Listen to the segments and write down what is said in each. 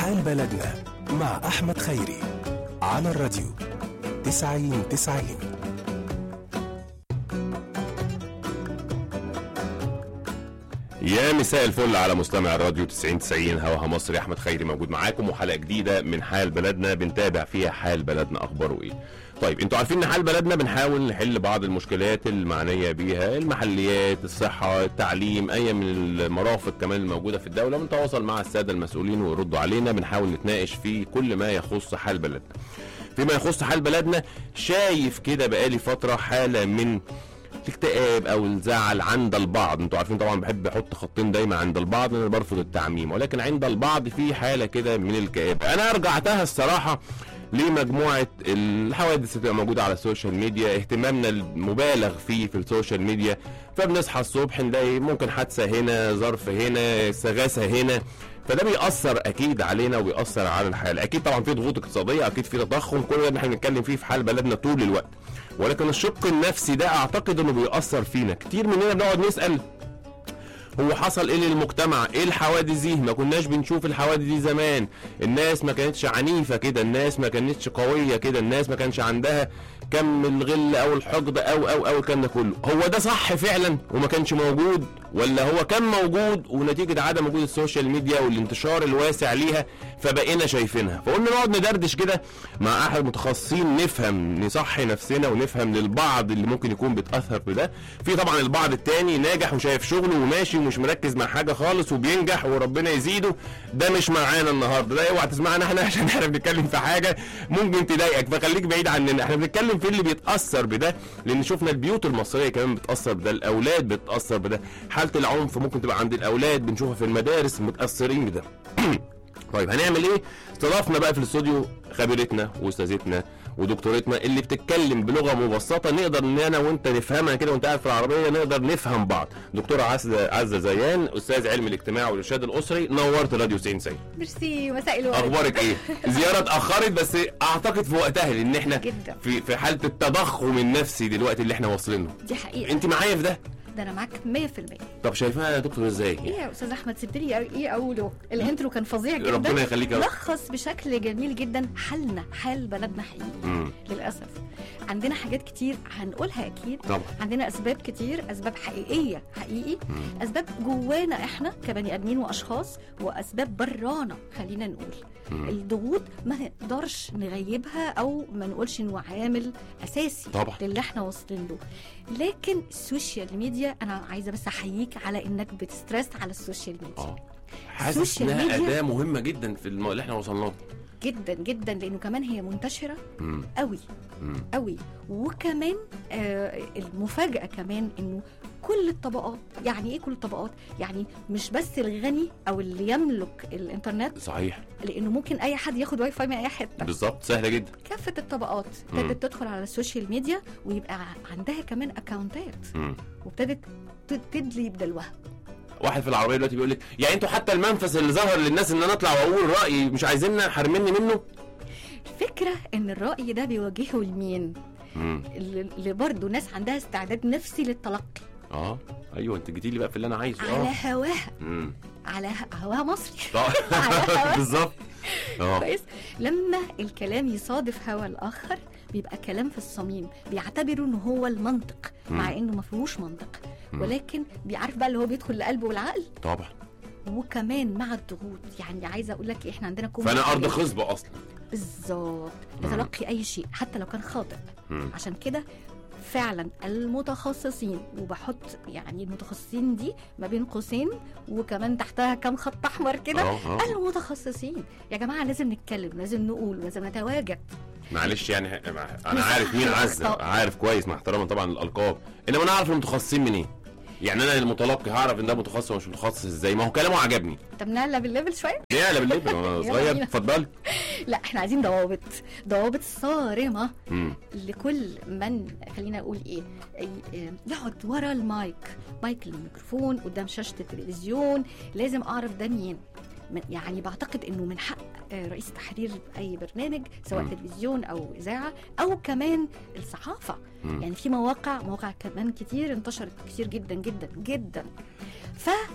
حال بلدنا مع أحمد خيري على الراديو تسعين تسعين يا مساء الفل على مستمع الراديو 90 90 هواها مصر احمد خيري موجود معاكم وحلقه جديده من حال بلدنا بنتابع فيها حال بلدنا اخباره ايه طيب انتوا عارفين ان حال بلدنا بنحاول نحل بعض المشكلات المعنيه بيها المحليات الصحه التعليم اي من المرافق كمان الموجوده في الدوله بنتواصل مع الساده المسؤولين ويردوا علينا بنحاول نتناقش في كل ما يخص حال بلدنا فيما يخص حال بلدنا شايف كده بقالي فتره حاله من الاكتئاب او الزعل عند البعض انتوا عارفين طبعا بحب احط خطين دايما عند البعض انا برفض التعميم ولكن عند البعض في حاله كده من الكآبه انا رجعتها الصراحه لمجموعه الحوادث اللي بتبقى موجوده على السوشيال ميديا اهتمامنا المبالغ فيه في السوشيال ميديا فبنصحى الصبح نلاقي ممكن حادثه هنا ظرف هنا استغاثه هنا فده بيأثر اكيد علينا وبيأثر على الحال اكيد طبعا في ضغوط اقتصاديه اكيد في تضخم كل ده احنا بنتكلم فيه في حال بلدنا طول الوقت ولكن الشق النفسي ده اعتقد انه بيأثر فينا كتير مننا بنقعد نسأل هو حصل ايه للمجتمع ايه الحوادث دي ما كناش بنشوف الحوادث دي زمان الناس ما كانتش عنيفة كده الناس ما كانتش قوية كده الناس ما كانش عندها كم الغل او الحقد او او او الكلام ده كله هو ده صح فعلا وما كانش موجود ولا هو كان موجود ونتيجة عدم وجود السوشيال ميديا والانتشار الواسع ليها فبقينا شايفينها فقلنا نقعد ندردش كده مع احد المتخصصين نفهم نصحي نفسنا ونفهم للبعض اللي ممكن يكون بيتاثر بده في طبعا البعض التاني ناجح وشايف شغله وماشي ومش مركز مع حاجه خالص وبينجح وربنا يزيده ده مش معانا النهارده ده اوعى تسمعنا احنا عشان احنا بنتكلم في حاجه ممكن تضايقك فخليك بعيد عننا احنا بنتكلم في اللي بيتاثر بده لان شفنا البيوت المصريه كمان بتاثر بده الاولاد بتاثر بده حاله العنف ممكن تبقى عند الاولاد بنشوفها في المدارس متاثرين بده طيب هنعمل ايه؟ استضفنا بقى في الاستوديو خبيرتنا واستاذتنا ودكتورتنا اللي بتتكلم بلغه مبسطه نقدر ان انا وانت نفهمها كده وانت قاعد في العربيه نقدر نفهم بعض. دكتوره عزه عزه زيان استاذ علم الاجتماع والارشاد الاسري نورت راديو 90 90 ميرسي مساء الورد اخبارك ايه؟ زياره اتاخرت بس اعتقد في وقتها لان احنا جدا. في في حاله التضخم النفسي دلوقتي اللي احنا واصلين له. دي حقيقه انت معايا في ده؟ ده انا معاك 100% طب شايفاها يا دكتور ازاي؟ ايه يا استاذ احمد سبت لي ايه اقوله الانترو كان فظيع جدا ربنا يخليك يا رب. لخص بشكل جميل جدا حالنا حال بلدنا حقيقي مم. للاسف عندنا حاجات كتير هنقولها اكيد طبعا عندنا اسباب كتير اسباب حقيقيه حقيقي مم. اسباب جوانا احنا كبني ادمين واشخاص واسباب برانا خلينا نقول مم. الضغوط ما نقدرش نغيبها او ما نقولش انه عامل اساسي طبعا. للي احنا واصلين له لكن السوشيال ميديا انا عايزه بس احييك على انك بتسترس على السوشيال ميديا اه حاسس السوشيال انها ميديا- اداه مهمه جدا في الم... اللي احنا وصلنا له جدا جدا لانه كمان هي منتشره مم. قوي مم. قوي وكمان آه المفاجاه كمان انه كل الطبقات يعني ايه كل الطبقات يعني مش بس الغني او اللي يملك الانترنت صحيح لانه ممكن اي حد ياخد واي فاي من اي حته بالظبط سهله جدا كافه الطبقات مم. ابتدت تدخل على السوشيال ميديا ويبقى عندها كمان اكونتات مم. وابتدت ت- تدلي بدلوها واحد في العربيه دلوقتي بيقول لك يعني انتوا حتى المنفذ اللي ظهر للناس ان انا اطلع واقول رايي مش عايزيننا حارميني منه الفكره ان الراي ده بيوجهه لمين مم. اللي اللي برضه ناس عندها استعداد نفسي للتلقي اه ايوه انت جيتي لي بقى في اللي انا عايزه على اه هواها مم. على ه- هواها مصري طبعا. على هوا. بالظبط اه كويس لما الكلام يصادف هوا الاخر بيبقى كلام في الصميم بيعتبروا انه هو المنطق مع مم. انه ما فيهوش منطق مم. ولكن بيعرف بقى اللي هو بيدخل لقلب والعقل طبعا وكمان مع الضغوط يعني عايزه اقول لك احنا عندنا كم فانا ارض حاجات. خصبه اصلا بالظبط مم. لتلقي اي شيء حتى لو كان خاطئ مم. عشان كده فعلا المتخصصين وبحط يعني المتخصصين دي ما بين قوسين وكمان تحتها كام خط احمر كده اه اه المتخصصين يا جماعه لازم نتكلم لازم نقول لازم نتواجد معلش يعني انا مش عارف مين صح عزه الأخطاء. عارف كويس مع احترامي طبعا الالقاب انما انا اعرف المتخصصين منين يعني انا المتلقي هعرف ان ده متخصص ومش متخصص ازاي ما هو كلامه عجبني طب نقلب بالليفل شويه ليه انا بالليل وانا يلا صغير بينا. اتفضلي لا احنا عايزين ضوابط ضوابط صارمه مم. لكل من خلينا اقول ايه إيه، يقعد ورا المايك مايك الميكروفون قدام شاشه التلفزيون لازم اعرف ده مين من- يعني بعتقد انه من حق آه، رئيس تحرير اي برنامج سواء مم. تلفزيون او اذاعه او كمان الصحافه مم. يعني في مواقع مواقع كمان كتير انتشرت كتير جدا جدا جدا ف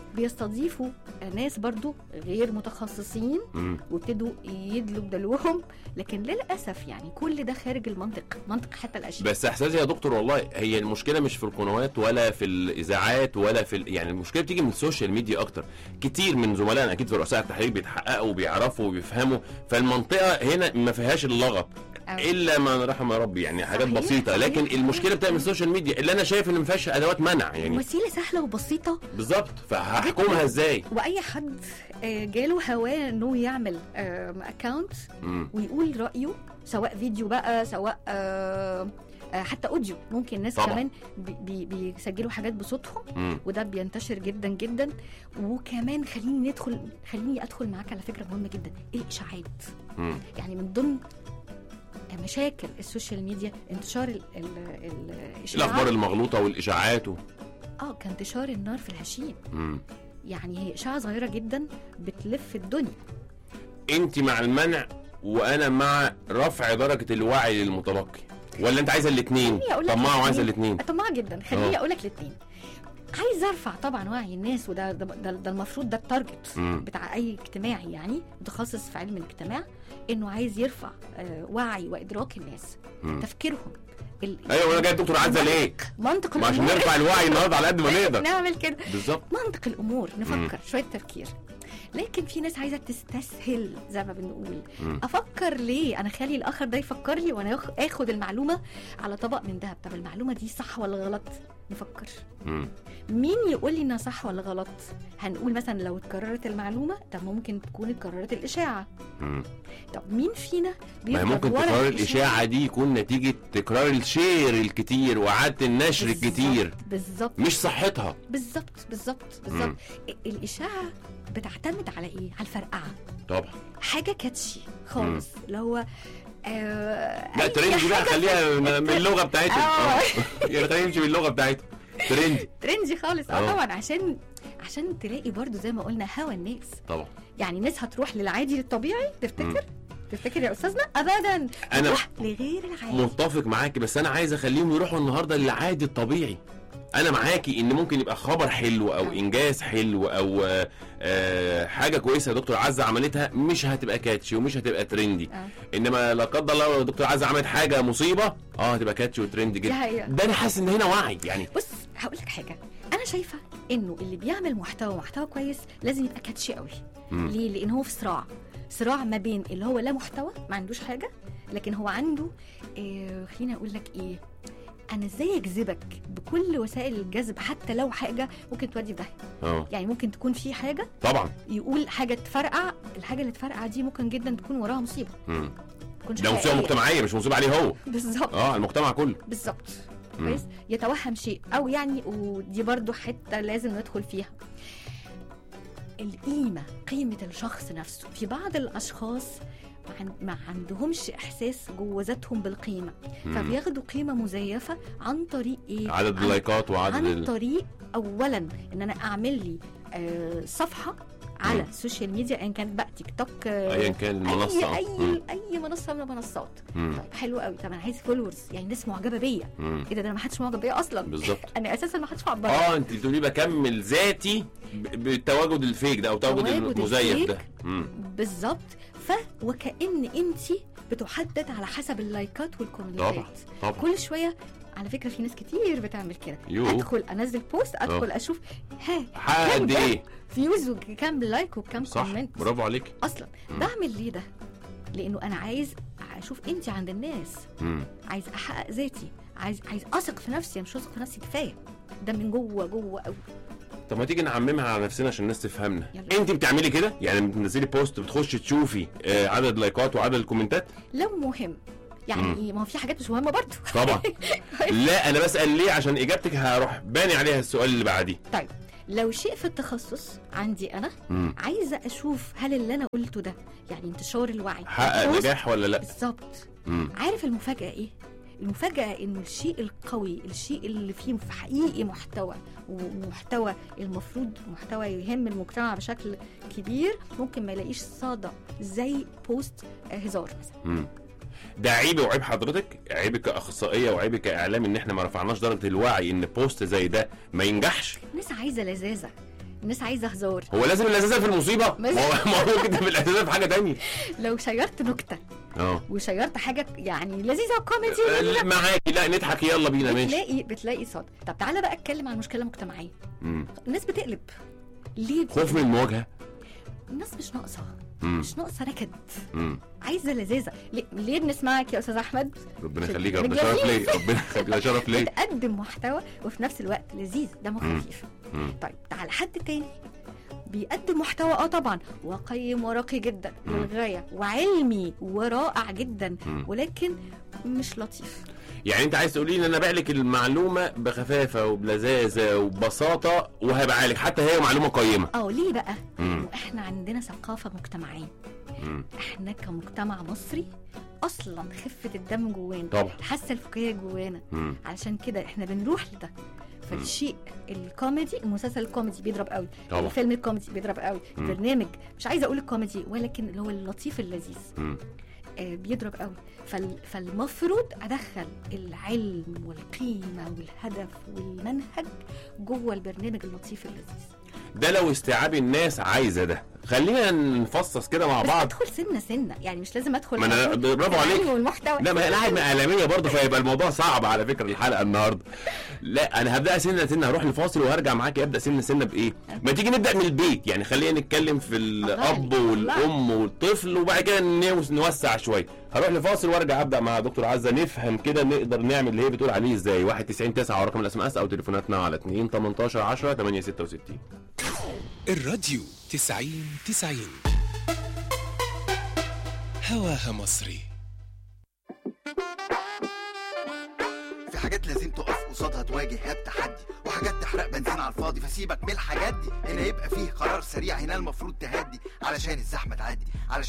بيستضيفوا ناس برضو غير متخصصين مم. وابتدوا يدلوا بدلوهم لكن للاسف يعني كل ده خارج المنطق منطق حتى الاشياء بس احساسي يا دكتور والله هي المشكله مش في القنوات ولا في الاذاعات ولا في ال... يعني المشكله بتيجي من السوشيال ميديا اكتر كتير من زملائنا اكيد في رؤساء التحرير بيتحققوا وبيعرفوا وبيفهموا فالمنطقه هنا ما فيهاش اللغط أو- الا ما رحم ربي يعني حاجات صحيح، بسيطه صحيح. لكن المشكله بتاعت من السوشيال ميديا اللي انا شايف ان ما فيهاش ادوات منع يعني وسيله سهله وبسيطه بالظبط فهحكمها ازاي واي حد آه، جاله هواه انه يعمل اكونت مم. ويقول رايه سواء فيديو بقى سواء آه، آه، حتى اوديو ممكن الناس طبعا. كمان بي- بي- بيسجلوا حاجات بصوتهم مم. وده بينتشر جدا جدا وكمان خليني ندخل خليني ادخل معاك على فكره مهمه جدا الاشاعات مم. يعني من ضمن مشاكل السوشيال ميديا انتشار ال ال ال الاخبار المغلوطه والاشاعات و... اه كانتشار النار في الهشيم مم. يعني هي اشاعه صغيره جدا بتلف الدنيا انت مع المنع وانا مع رفع درجه الوعي للمتلقي ولا انت عايزه الاثنين خليني أقول لك طماعه وعايزه الاتنين. الاثنين طماعه جدا خليني آه. اقول لك الاثنين عايز ارفع طبعا وعي الناس وده ده, ده, ده المفروض ده التارجت مم. بتاع اي اجتماعي يعني متخصص في علم الاجتماع انه عايز يرفع آه وعي وادراك الناس مم. تفكيرهم ال- ايوه وانا جاي دكتور عزه ليه؟ منطق ما عشان الامور نرفع الوعي النهارده على قد ما نقدر نعمل كده بالظبط منطق الامور نفكر شويه تفكير لكن في ناس عايزه تستسهل زي ما بنقول مم. افكر ليه انا خلي الاخر ده يفكر لي وانا ياخ- اخد المعلومه على طبق من ذهب طب المعلومه دي صح ولا غلط نفكر مم. مين يقول لي انها صح ولا غلط هنقول مثلا لو اتكررت المعلومه طب ممكن تكون اتكررت الاشاعه مم. طب مين فينا ما هي بيفضل ممكن ورا تكرار الاشاعه دي يكون نتيجه تكرار الشير الكتير واعاده النشر بالظبط، الكتير بالظبط مش صحتها بالظبط بالظبط بالظبط الاشاعه بتعتمد على ايه على الفرقعه طبعا حاجه كاتشي خالص اللي هو آه لا أي ترندي بقى حاجة خليها من من اللغه بتاعتها آه. آه. يعني خلينا نمشي باللغه بتاعتها ترندي ترندي خالص اه آه. طبعا عشان عشان تلاقي برضو زي ما قلنا هوى الناس طبعا يعني الناس هتروح للعادي للطبيعي مم. تفتكر تفتكر يا استاذنا ابدا أنا تروح لغير العادي متفق معاكي بس انا عايز اخليهم يروحوا النهارده للعادي الطبيعي انا معاكي ان ممكن يبقى خبر حلو او آه. انجاز حلو او آه، آه، حاجه كويسه يا دكتور عزه عملتها مش هتبقى كاتشي ومش هتبقى ترندي آه. انما لا قدر الله لو دكتور عزه عملت حاجه مصيبه اه هتبقى كاتشي وترندي دي جدا حقيقة. ده انا حاسس ان هنا وعي يعني بص هقول لك حاجه انا شايفه انه اللي بيعمل محتوى محتوى كويس لازم يبقى كاتشي قوي مم. ليه لان هو في صراع صراع ما بين اللي هو لا محتوى ما عندوش حاجه لكن هو عنده إيه خليني اقول لك ايه انا ازاي اجذبك بكل وسائل الجذب حتى لو حاجه ممكن تودي في داهيه اه يعني ممكن تكون في حاجه طبعا يقول حاجه تفرقع الحاجه اللي تفرقع دي ممكن جدا تكون وراها مصيبه مم. ما تكونش ده مصيبه حقيقية. مجتمعيه مش مصيبه عليه هو بالظبط اه المجتمع كله بالظبط مم. كويس يتوهم شيء او يعني ودي برضو حته لازم ندخل فيها القيمه قيمه الشخص نفسه في بعض الاشخاص ما عن- ما عندهمش احساس جوه ذاتهم بالقيمه مم. فبياخدوا قيمه مزيفه عن طريق ايه عدد عن- اللايكات وعدد عن ال... طريق اولا ان انا اعمل لي آه، صفحه على مم. السوشيال ميديا ان كانت بقى تيك توك آه، ايا كان المنصه اي مم. اي اي منصه من المنصات مم. طيب حلو قوي طب انا عايز فولورز يعني ناس معجبه بيا مم. ايه ده ده انا ما حدش معجب بيا اصلا بالظبط انا اساسا ما حدش معبر اه انت بتقولي بكمل ذاتي ب- بالتواجد الفيك ده او التواجد تواجد المزيف الفيك. ده مم. بالظبط ف وكان انت بتحدد على حسب اللايكات والكومنتات طبعا طبعا كل شويه على فكره في ناس كتير بتعمل كده يو. ادخل انزل بوست ادخل اشوف ها حقق كام قد ده؟ ايه فيوز وكام لايك وكام صح كومنت برافو عليك اصلا مم. بعمل ليه ده لانه انا عايز اشوف انت عند الناس مم. عايز احقق ذاتي عايز عايز اثق في نفسي مش واثق في نفسي كفايه ده من جوه جوه قوي طب ما تيجي نعممها على نفسنا عشان الناس تفهمنا يلا. انت بتعملي كده يعني بتنزلي بوست بتخشي تشوفي آه عدد لايكات وعدد الكومنتات لو مهم يعني مم. ايه ما هو في حاجات مش مهمه برضه طبعا لا انا بسال ليه عشان اجابتك هروح باني عليها السؤال اللي بعديه طيب لو شيء في التخصص عندي انا مم. عايزه اشوف هل اللي انا قلته ده يعني انتشار الوعي حقق بوست- نجاح ولا لا بالظبط مم. عارف المفاجاه ايه المفاجاه انه الشيء القوي الشيء اللي فيه في حقيقي محتوى ومحتوى المفروض محتوى يهم المجتمع بشكل كبير ممكن ما يلاقيش صدى زي بوست آه، هزار مثلا مم. ده عيبي وعيب حضرتك عيبك كاخصائيه وعيبك كاعلام ان احنا ما رفعناش درجه الوعي ان بوست زي ده ما ينجحش الناس عايزه لذاذه الناس عايزه هزار هو لازم اللذاذه في المصيبه بس- ما هو ما هو ممكن تبقى اللذاذه في حاجه تانية لو شيرت نكته اه وشيرت حاجه يعني لذيذه وكوميدي لا، معاكي لا نضحك يلا بينا ماشي بتلاقي بتلاقي صوت طب تعالى بقى اتكلم عن مشكله مجتمعيه مم. الناس بتقلب ليه خوف من المواجهه الناس مش ناقصه مم. مش ناقصه نكد مم. عايزه لذاذه ليه, ليه بنسمعك يا استاذ احمد ربنا شكراً. يخليك يا رب ده جميل. شرف ليا ربنا يخليك ده شرف ليا بتقدم محتوى وفي نفس الوقت لذيذ دمه مم. خفيف مم. طيب تعال حد تاني بيقدم محتوى اه طبعا وقيم وراقي جدا مم. للغايه وعلمي ورائع جدا مم. ولكن مش لطيف يعني انت عايز تقولي ان انا بعلك المعلومه بخفافه وبلذاذه وببساطه وهبقى حتى هي معلومه قيمه اه ليه بقى مم. احنا عندنا ثقافه مجتمعيه مم. احنا كمجتمع مصري اصلا خفه الدم جوانا طبعا الحاسه الفكاهيه جوانا مم. علشان كده احنا بنروح لده فالشيء الكوميدي المسلسل الكوميدي بيضرب قوي طبعا. الفيلم الكوميدي بيضرب قوي مم. البرنامج مش عايزه اقول الكوميدي ولكن اللي هو اللطيف اللذيذ مم. آه بيضرب قوي فال فالمفروض ادخل العلم والقيمه والهدف والمنهج جوه البرنامج اللطيف اللذيذ ده لو استيعاب الناس عايزه ده خلينا نفصص كده مع بس بعض ادخل سنه سنه يعني مش لازم ادخل ما أنا على طول برافو العلم عليك. والمحتوى لا ما هي لعبة إعلامية برضه فيبقى الموضوع صعب على فكرة الحلقة النهاردة. لا أنا هبدأ سنة سنة هروح لفاصل وهرجع معاكي أبدأ سنة سنة بإيه؟ ما تيجي نبدأ من البيت يعني خلينا نتكلم في الأب الله. والأم والطفل وبعد كده نوس- نوسع شوية. هروح لفاصل وارجع ابدا مع دكتور عزه نفهم كده نقدر نعمل اللي هي بتقول عليه ازاي 1 90 9 رقم الاس ام اس او تليفوناتنا على 2 18 10 8 66 الراديو تسعين تسعين هواها مصري في حاجات لازم تقف قصادها تواجه التحدي وحاجات تحرق بنزين على الفاضي فسيبك من الحاجات دي هنا يبقى فيه قرار سريع هنا المفروض تهدي علشان الزحمه تعدي علشان